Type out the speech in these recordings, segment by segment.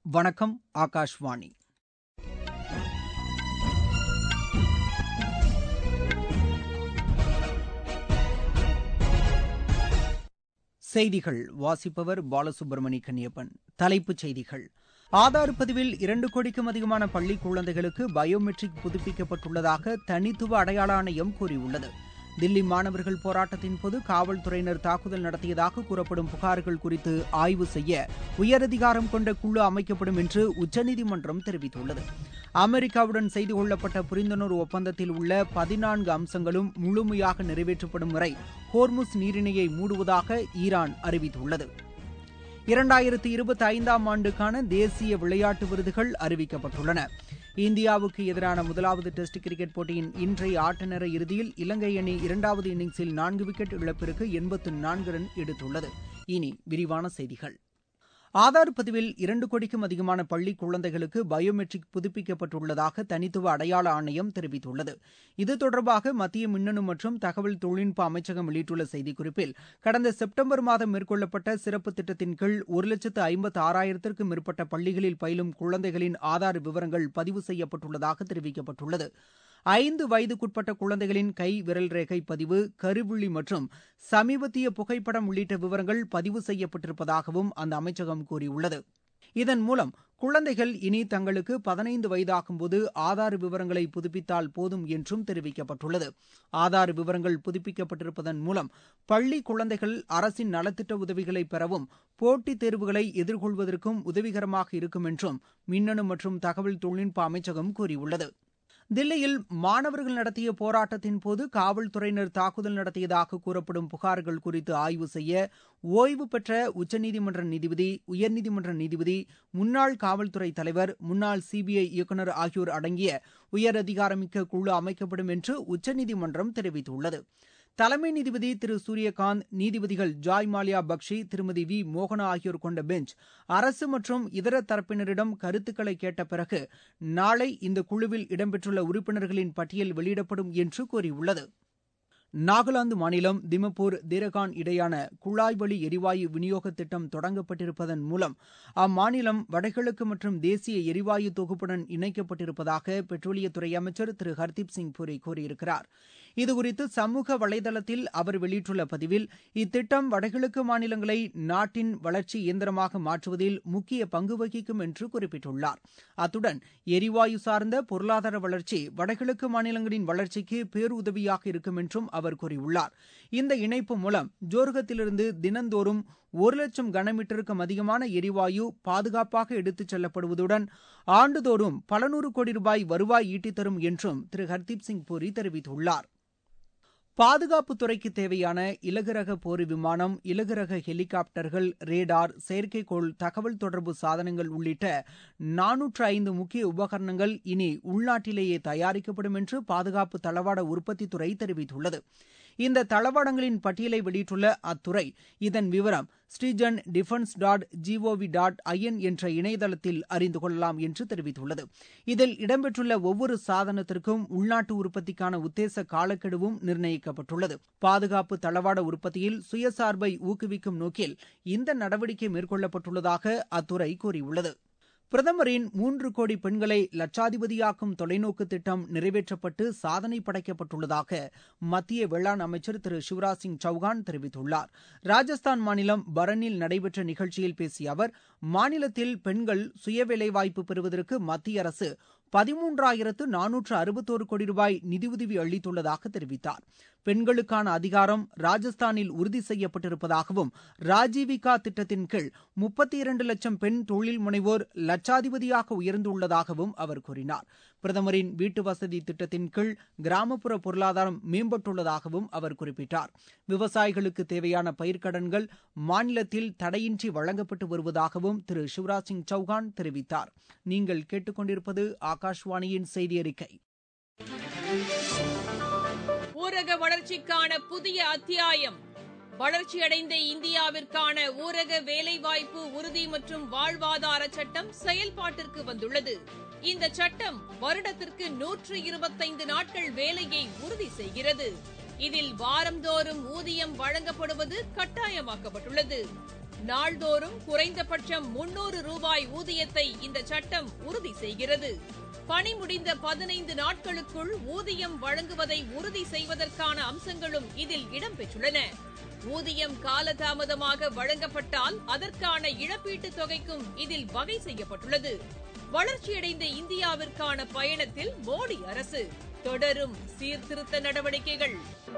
வணக்கம் ஆகாஷ்வாணி செய்திகள் வாசிப்பவர் பாலசுப்ரமணி கன்னியப்பன் தலைப்புச் செய்திகள் ஆதார் பதிவில் இரண்டு கோடிக்கும் அதிகமான பள்ளி குழந்தைகளுக்கு பயோமெட்ரிக் புதுப்பிக்கப்பட்டுள்ளதாக தனித்துவ அடையாள ஆணையம் கூறியுள்ளது தில்லி மாணவர்கள் போராட்டத்தின் போது காவல்துறையினர் தாக்குதல் நடத்தியதாக கூறப்படும் புகார்கள் குறித்து ஆய்வு செய்ய உயரதிகாரம் கொண்ட குழு அமைக்கப்படும் என்று உச்சநீதிமன்றம் தெரிவித்துள்ளது அமெரிக்காவுடன் செய்து கொள்ளப்பட்ட புரிந்துணர்வு ஒப்பந்தத்தில் உள்ள பதினான்கு அம்சங்களும் முழுமையாக நிறைவேற்றப்படும் வரை ஹோர்முஸ் நீரிணையை மூடுவதாக ஈரான் அறிவித்துள்ளது இரண்டாயிரத்தி இருபத்தி ஐந்தாம் ஆண்டுக்கான தேசிய விளையாட்டு விருதுகள் அறிவிக்கப்பட்டுள்ளன இந்தியாவுக்கு எதிரான முதலாவது டெஸ்ட் கிரிக்கெட் போட்டியின் இன்றைய ஆட்ட நேர இறுதியில் இலங்கை அணி இரண்டாவது இன்னிங்ஸில் நான்கு விக்கெட் இழப்பிற்கு எண்பத்து நான்கு ரன் எடுத்துள்ளது இனி விரிவான செய்திகள் ஆதார் பதிவில் இரண்டு கோடிக்கும் அதிகமான பள்ளி குழந்தைகளுக்கு பயோமெட்ரிக் புதுப்பிக்கப்பட்டுள்ளதாக தனித்துவ அடையாள ஆணையம் தெரிவித்துள்ளது இது தொடர்பாக மத்திய மின்னணு மற்றும் தகவல் தொழில்நுட்ப அமைச்சகம் வெளியிட்டுள்ள செய்திக்குறிப்பில் கடந்த செப்டம்பர் மாதம் மேற்கொள்ளப்பட்ட சிறப்பு திட்டத்தின் கீழ் ஒரு லட்சத்து ஐம்பத்து ஆறாயிரத்திற்கும் மேற்பட்ட பள்ளிகளில் பயிலும் குழந்தைகளின் ஆதார் விவரங்கள் பதிவு செய்யப்பட்டுள்ளதாக தெரிவிக்கப்பட்டுள்ளது ஐந்து வயதுக்குட்பட்ட குழந்தைகளின் கை விரல் ரேகை பதிவு கருவிழி மற்றும் சமீபத்திய புகைப்படம் உள்ளிட்ட விவரங்கள் பதிவு செய்யப்பட்டிருப்பதாகவும் அந்த அமைச்சகம் கூறியுள்ளது இதன் மூலம் குழந்தைகள் இனி தங்களுக்கு பதினைந்து வயதாகும்போது ஆதார் விவரங்களை புதுப்பித்தால் போதும் என்றும் தெரிவிக்கப்பட்டுள்ளது ஆதார் விவரங்கள் புதுப்பிக்கப்பட்டிருப்பதன் மூலம் பள்ளி குழந்தைகள் அரசின் நலத்திட்ட உதவிகளை பெறவும் போட்டித் தேர்வுகளை எதிர்கொள்வதற்கும் உதவிகரமாக இருக்கும் என்றும் மின்னணு மற்றும் தகவல் தொழில்நுட்ப அமைச்சகம் கூறியுள்ளது தில்லியில் மாணவர்கள் நடத்திய போராட்டத்தின் போது காவல்துறையினர் தாக்குதல் நடத்தியதாக கூறப்படும் புகார்கள் குறித்து ஆய்வு செய்ய ஓய்வு பெற்ற உச்சநீதிமன்ற நீதிபதி உயர்நீதிமன்ற நீதிபதி முன்னாள் காவல்துறை தலைவர் முன்னாள் சிபிஐ இயக்குநர் ஆகியோர் அடங்கிய உயரதிகாரமிக்க குழு அமைக்கப்படும் என்று உச்சநீதிமன்றம் தெரிவித்துள்ளது தலைமை நீதிபதி திரு சூரியகாந்த் நீதிபதிகள் ஜாய் மாலியா பக்ஷி திருமதி வி மோகனா ஆகியோர் கொண்ட பெஞ்ச் அரசு மற்றும் இதர தரப்பினரிடம் கருத்துக்களை கேட்ட பிறகு நாளை இந்த குழுவில் இடம்பெற்றுள்ள உறுப்பினர்களின் பட்டியல் வெளியிடப்படும் என்று கூறியுள்ளது நாகாலாந்து மாநிலம் திமப்பூர் தீரகான் இடையான குழாய் வழி எரிவாயு விநியோக திட்டம் தொடங்கப்பட்டிருப்பதன் மூலம் அம்மாநிலம் வடகிழக்கு மற்றும் தேசிய எரிவாயு தொகுப்புடன் இணைக்கப்பட்டிருப்பதாக பெட்ரோலியத்துறை அமைச்சர் திரு ஹர்தீப் சிங் பூரி கூறியிருக்கிறார் இதுகுறித்து சமூக வலைதளத்தில் அவர் வெளியிட்டுள்ள பதிவில் இத்திட்டம் வடகிழக்கு மாநிலங்களை நாட்டின் வளர்ச்சி இயந்திரமாக மாற்றுவதில் முக்கிய பங்கு வகிக்கும் என்று குறிப்பிட்டுள்ளார் அத்துடன் எரிவாயு சார்ந்த பொருளாதார வளர்ச்சி வடகிழக்கு மாநிலங்களின் வளர்ச்சிக்கு பேருதவியாக இருக்கும் என்றும் அவர் கூறியுள்ளார் இந்த இணைப்பு மூலம் ஜோர்கத்திலிருந்து தினந்தோறும் ஒரு லட்சம் கனமீட்டருக்கும் அதிகமான எரிவாயு பாதுகாப்பாக எடுத்துச் செல்லப்படுவதுடன் ஆண்டுதோறும் பல நூறு கோடி ரூபாய் வருவாய் ஈட்டித்தரும் என்றும் திரு ஹர்தீப் சிங் பூரி தெரிவித்துள்ளார் பாதுகாப்புத் துறைக்கு தேவையான இலகுரக போர் விமானம் இலகுரக ஹெலிகாப்டர்கள் ரேடார் செயற்கைக்கோள் தகவல் தொடர்பு சாதனங்கள் உள்ளிட்ட நானூற்று ஐந்து முக்கிய உபகரணங்கள் இனி உள்நாட்டிலேயே தயாரிக்கப்படும் என்று பாதுகாப்பு தளவாட உற்பத்தித்துறை தெரிவித்துள்ளது இந்த தளவாடங்களின் பட்டியலை வெளியிட்டுள்ள அத்துறை இதன் விவரம் Srijan defence dot G O V dot I N என்ற இணையதளத்தில் அறிந்து கொள்ளலாம் என்று தெரிவித்துள்ளது இதில் இடம்பெற்றுள்ள ஒவ்வொரு சாதனத்திற்கும் உள்நாட்டு உற்பத்திக்கான உத்தேச காலக்கெடுவும் நிர்ணயிக்கப்பட்டுள்ளது பாதுகாப்பு தளவாட உற்பத்தியில் சுயசார்பை ஊக்குவிக்கும் நோக்கில் இந்த நடவடிக்கை மேற்கொள்ளப்பட்டுள்ளதாக அத்துறை கூறியுள்ளது பிரதமரின் மூன்று கோடி பெண்களை லட்சாதிபதியாக்கும் தொலைநோக்கு திட்டம் நிறைவேற்றப்பட்டு சாதனை படைக்கப்பட்டுள்ளதாக மத்திய வேளாண் அமைச்சர் திரு சிவராஜ் சிங் சௌகான் தெரிவித்துள்ளார் ராஜஸ்தான் மாநிலம் பரனில் நடைபெற்ற நிகழ்ச்சியில் பேசிய அவர் மாநிலத்தில் பெண்கள் சுய வேலைவாய்ப்பு பெறுவதற்கு மத்திய அரசு பதிமூன்றாயிரத்து நானூற்று அறுபத்தோரு கோடி ரூபாய் நிதியுதவி அளித்துள்ளதாக தெரிவித்தார் பெண்களுக்கான அதிகாரம் ராஜஸ்தானில் உறுதி செய்யப்பட்டிருப்பதாகவும் ராஜீவிகா திட்டத்தின் கீழ் முப்பத்தி இரண்டு லட்சம் பெண் தொழில் முனைவோர் லட்சாதிபதியாக உயர்ந்துள்ளதாகவும் அவர் கூறினார் பிரதமரின் வீட்டு வசதி திட்டத்தின் கீழ் கிராமப்புற பொருளாதாரம் மேம்பட்டுள்ளதாகவும் அவர் குறிப்பிட்டார் விவசாயிகளுக்கு தேவையான பயிர்க்கடன்கள் மாநிலத்தில் தடையின்றி வழங்கப்பட்டு வருவதாகவும் திரு சிவராஜ் சிங் சௌகான் தெரிவித்தார் நீங்கள் கேட்டுக்கொண்டிருப்பது ஆகாஷ்வாணியின் செய்தி அறிக்கை ஊரக வளர்ச்சிக்கான புதிய அத்தியாயம் வளர்ச்சியடைந்த இந்தியாவிற்கான ஊரக வேலைவாய்ப்பு உறுதி மற்றும் வாழ்வாதார சட்டம் செயல்பாட்டிற்கு வந்துள்ளது இந்த சட்டம் வருடத்திற்கு நூற்று இருபத்தைந்து நாட்கள் வேலையை உறுதி செய்கிறது இதில் வாரந்தோறும் ஊதியம் வழங்கப்படுவது கட்டாயமாக்கப்பட்டுள்ளது நாள்தோறும் குறைந்தபட்சம் முன்னூறு ரூபாய் ஊதியத்தை இந்த சட்டம் உறுதி செய்கிறது பணி முடிந்த பதினைந்து நாட்களுக்குள் ஊதியம் வழங்குவதை உறுதி செய்வதற்கான அம்சங்களும் இதில் இடம்பெற்றுள்ளன ஊதியம் காலதாமதமாக வழங்கப்பட்டால் அதற்கான இழப்பீட்டுத் தொகைக்கும் இதில் வகை செய்யப்பட்டுள்ளது வளர்ச்சியடைந்த இந்தியாவிற்கான பயணத்தில் மோடி அரசு தொடரும் சீர்திருத்த நடவடிக்கைகள்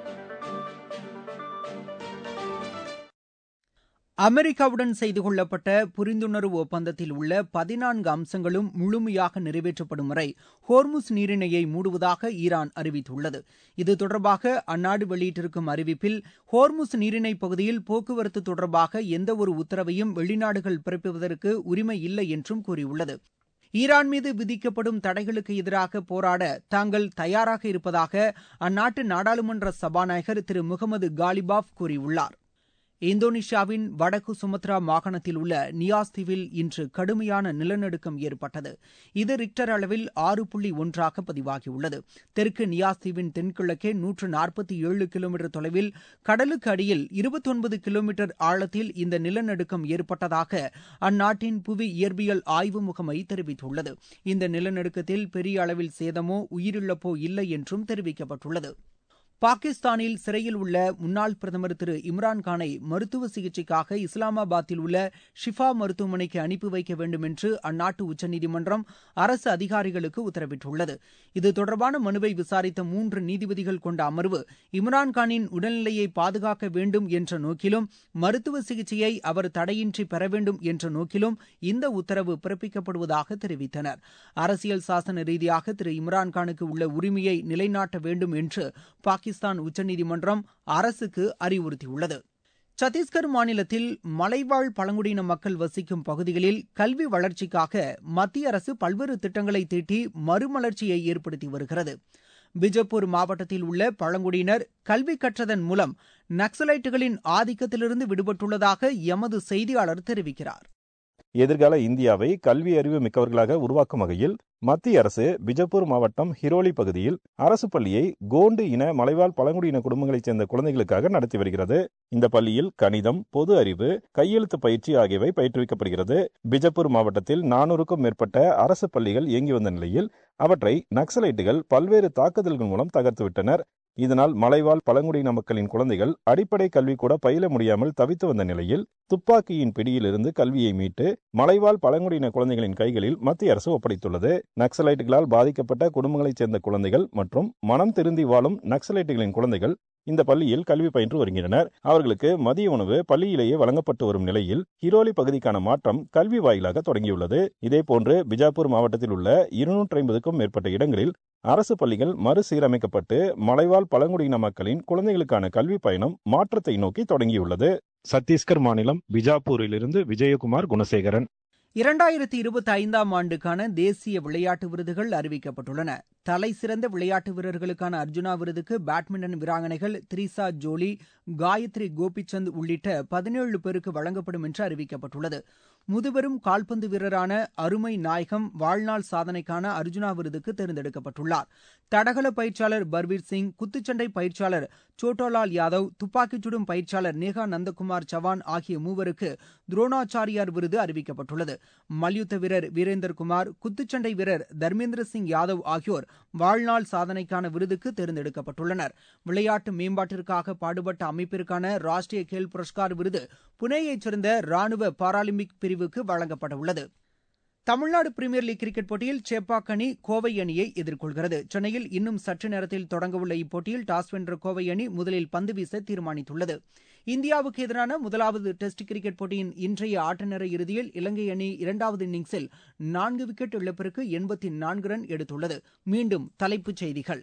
அமெரிக்காவுடன் செய்து கொள்ளப்பட்ட புரிந்துணர்வு ஒப்பந்தத்தில் உள்ள பதினான்கு அம்சங்களும் முழுமையாக நிறைவேற்றப்படும் வரை ஹோர்முஸ் நீரிணையை மூடுவதாக ஈரான் அறிவித்துள்ளது இது தொடர்பாக அந்நாடு வெளியிட்டிருக்கும் அறிவிப்பில் ஹோர்முஸ் நீரிணை பகுதியில் போக்குவரத்து தொடர்பாக எந்தவொரு உத்தரவையும் வெளிநாடுகள் பிறப்பிப்பதற்கு உரிமை இல்லை என்றும் கூறியுள்ளது ஈரான் மீது விதிக்கப்படும் தடைகளுக்கு எதிராக போராட தாங்கள் தயாராக இருப்பதாக அந்நாட்டு நாடாளுமன்ற சபாநாயகர் திரு முகமது காலிபாப் கூறியுள்ளார் இந்தோனேஷியாவின் வடக்கு சுமத்ரா மாகாணத்தில் உள்ள நியாஸ் தீவில் இன்று கடுமையான நிலநடுக்கம் ஏற்பட்டது இது ரிக்டர் அளவில் ஆறு புள்ளி ஒன்றாக பதிவாகியுள்ளது தெற்கு நியாஸ் தீவின் தென்கிழக்கே நூற்று நாற்பத்தி ஏழு கிலோமீட்டர் தொலைவில் கடலுக்கு அடியில் இருபத்தொன்பது கிலோமீட்டர் ஆழத்தில் இந்த நிலநடுக்கம் ஏற்பட்டதாக அந்நாட்டின் புவி இயற்பியல் ஆய்வு முகமை தெரிவித்துள்ளது இந்த நிலநடுக்கத்தில் பெரிய அளவில் சேதமோ உயிரிழப்போ இல்லை என்றும் தெரிவிக்கப்பட்டுள்ளது பாகிஸ்தானில் சிறையில் உள்ள முன்னாள் பிரதமர் திரு இம்ரான்கானை மருத்துவ சிகிச்சைக்காக இஸ்லாமாபாத்தில் உள்ள ஷிஃபா மருத்துவமனைக்கு அனுப்பி வைக்க வேண்டும் என்று அந்நாட்டு உச்சநீதிமன்றம் அரசு அதிகாரிகளுக்கு உத்தரவிட்டுள்ளது இது தொடர்பான மனுவை விசாரித்த மூன்று நீதிபதிகள் கொண்ட அமர்வு இம்ரான்கானின் உடல்நிலையை பாதுகாக்க வேண்டும் என்ற நோக்கிலும் மருத்துவ சிகிச்சையை அவர் தடையின்றி பெற வேண்டும் என்ற நோக்கிலும் இந்த உத்தரவு பிறப்பிக்கப்படுவதாக தெரிவித்தனர் அரசியல் சாசன ரீதியாக திரு இம்ரான்கானுக்கு உள்ள உரிமையை நிலைநாட்ட வேண்டும் என்று பாகிஸ்தான் பாகிஸ்தான் உச்சநீதிமன்றம் அரசுக்கு அறிவுறுத்தியுள்ளது சத்தீஸ்கர் மாநிலத்தில் மலைவாழ் பழங்குடியின மக்கள் வசிக்கும் பகுதிகளில் கல்வி வளர்ச்சிக்காக மத்திய அரசு பல்வேறு திட்டங்களை தீட்டி மறுமலர்ச்சியை ஏற்படுத்தி வருகிறது பிஜப்பூர் மாவட்டத்தில் உள்ள பழங்குடியினர் கல்வி கற்றதன் மூலம் நக்சலைட்டுகளின் ஆதிக்கத்திலிருந்து விடுபட்டுள்ளதாக எமது செய்தியாளர் தெரிவிக்கிறார் எதிர்கால இந்தியாவை கல்வி அறிவு மிக்கவர்களாக உருவாக்கும் வகையில் மத்திய அரசு பிஜப்பூர் மாவட்டம் ஹிரோலி பகுதியில் அரசு பள்ளியை கோண்டு இன மலைவாழ் பழங்குடியின குடும்பங்களைச் சேர்ந்த குழந்தைகளுக்காக நடத்தி வருகிறது இந்த பள்ளியில் கணிதம் பொது அறிவு கையெழுத்து பயிற்சி ஆகியவை பயிற்றுவிக்கப்படுகிறது பிஜப்பூர் மாவட்டத்தில் நானூறுக்கும் மேற்பட்ட அரசு பள்ளிகள் இயங்கி வந்த நிலையில் அவற்றை நக்சலைட்டுகள் பல்வேறு தாக்குதல்கள் மூலம் தகர்த்துவிட்டனர் இதனால் மலைவாழ் பழங்குடியின மக்களின் குழந்தைகள் அடிப்படை கல்வி கூட பயில முடியாமல் தவித்து வந்த நிலையில் துப்பாக்கியின் பிடியிலிருந்து கல்வியை மீட்டு மலைவாழ் பழங்குடியின குழந்தைகளின் கைகளில் மத்திய அரசு ஒப்படைத்துள்ளது நக்சலைட்டுகளால் பாதிக்கப்பட்ட குடும்பங்களைச் சேர்ந்த குழந்தைகள் மற்றும் மனம் திருந்தி வாழும் நக்சலைட்டுகளின் குழந்தைகள் இந்த பள்ளியில் கல்வி பயின்று வருகின்றனர் அவர்களுக்கு மதிய உணவு பள்ளியிலேயே வழங்கப்பட்டு வரும் நிலையில் ஹிரோலி பகுதிக்கான மாற்றம் கல்வி வாயிலாக தொடங்கியுள்ளது இதேபோன்று பிஜாப்பூர் மாவட்டத்தில் உள்ள இருநூற்றி ஐம்பதுக்கும் மேற்பட்ட இடங்களில் அரசு பள்ளிகள் மறுசீரமைக்கப்பட்டு மலைவாழ் பழங்குடியின மக்களின் குழந்தைகளுக்கான கல்வி பயணம் மாற்றத்தை நோக்கி தொடங்கியுள்ளது சத்தீஸ்கர் மாநிலம் பிஜாப்பூரிலிருந்து விஜயகுமார் குணசேகரன் இரண்டாயிரத்தி இருபத்தி ஐந்தாம் ஆண்டுக்கான தேசிய விளையாட்டு விருதுகள் அறிவிக்கப்பட்டுள்ளன தலை சிறந்த விளையாட்டு வீரர்களுக்கான அர்ஜுனா விருதுக்கு பேட்மிண்டன் வீராங்கனைகள் த்ரிசா ஜோலி காயத்ரி கோபிச்சந்த் உள்ளிட்ட பதினேழு பேருக்கு வழங்கப்படும் என்று அறிவிக்கப்பட்டுள்ளது முதுபெரும் கால்பந்து வீரரான அருமை நாயகம் வாழ்நாள் சாதனைக்கான அர்ஜுனா விருதுக்கு தேர்ந்தெடுக்கப்பட்டுள்ளார் தடகள பயிற்சியாளர் பர்வீர் சிங் குத்துச்சண்டை பயிற்சியாளர் சோட்டோலால் யாதவ் துப்பாக்கிச் சுடும் பயிற்சியாளர் நேகா நந்தகுமார் சவான் ஆகிய மூவருக்கு துரோணாச்சாரியார் விருது அறிவிக்கப்பட்டுள்ளது மல்யுத்த வீரர் வீரேந்தர் குமார் குத்துச்சண்டை வீரர் தர்மேந்திர சிங் யாதவ் ஆகியோர் வாழ்நாள் சாதனைக்கான விருதுக்கு தேர்ந்தெடுக்கப்பட்டுள்ளனர் விளையாட்டு மேம்பாட்டிற்காக பாடுபட்ட அமைப்பிற்கான ராஷ்டிரிய கேல் புரஸ்கார் விருது புனேயைச் சேர்ந்த ராணுவ பாராலிம்பிக் பிரிவுக்கு வழங்கப்பட உள்ளது தமிழ்நாடு பிரீமியர் லீக் கிரிக்கெட் போட்டியில் சேப்பாக் அணி கோவை அணியை எதிர்கொள்கிறது சென்னையில் இன்னும் சற்று நேரத்தில் தொடங்கவுள்ள இப்போட்டியில் டாஸ் வென்ற கோவை அணி முதலில் பந்து வீச தீர்மானித்துள்ளது இந்தியாவுக்கு எதிரான முதலாவது டெஸ்ட் கிரிக்கெட் போட்டியின் இன்றைய ஆட்டநேர இறுதியில் இலங்கை அணி இரண்டாவது இன்னிங்ஸில் நான்கு விக்கெட் இழப்பிற்கு எண்பத்தி நான்கு ரன் எடுத்துள்ளது மீண்டும் தலைப்புச் செய்திகள்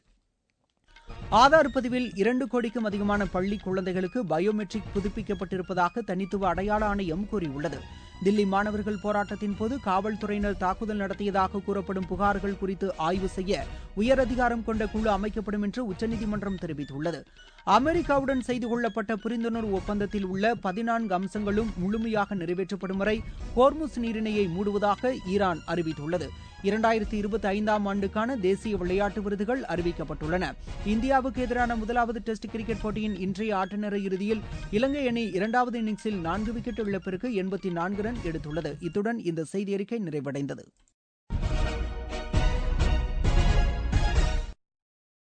ஆதார் பதிவில் இரண்டு கோடிக்கும் அதிகமான பள்ளி குழந்தைகளுக்கு பயோமெட்ரிக் புதுப்பிக்கப்பட்டிருப்பதாக தனித்துவ அடையாள ஆணையம் கூறியுள்ளது தில்லி மாணவர்கள் போராட்டத்தின் போது காவல்துறையினர் தாக்குதல் நடத்தியதாக கூறப்படும் புகார்கள் குறித்து ஆய்வு செய்ய உயரதிகாரம் கொண்ட குழு அமைக்கப்படும் என்று உச்சநீதிமன்றம் தெரிவித்துள்ளது அமெரிக்காவுடன் செய்து கொள்ளப்பட்ட புரிந்துணர்வு ஒப்பந்தத்தில் உள்ள பதினான்கு அம்சங்களும் முழுமையாக நிறைவேற்றப்படும் வரை ஹோர்முஸ் நீரிணையை மூடுவதாக ஈரான் அறிவித்துள்ளது இரண்டாயிரத்தி இருபத்தி ஐந்தாம் ஆண்டுக்கான தேசிய விளையாட்டு விருதுகள் அறிவிக்கப்பட்டுள்ளன இந்தியாவுக்கு எதிரான முதலாவது டெஸ்ட் கிரிக்கெட் போட்டியின் இன்றைய ஆட்டநேர இறுதியில் இலங்கை அணி இரண்டாவது இன்னிங்ஸில் நான்கு விக்கெட் இழப்பிற்கு எண்பத்தி நான்கு ரன் எடுத்துள்ளது இத்துடன் இந்த செய்தி அறிக்கை நிறைவடைந்தது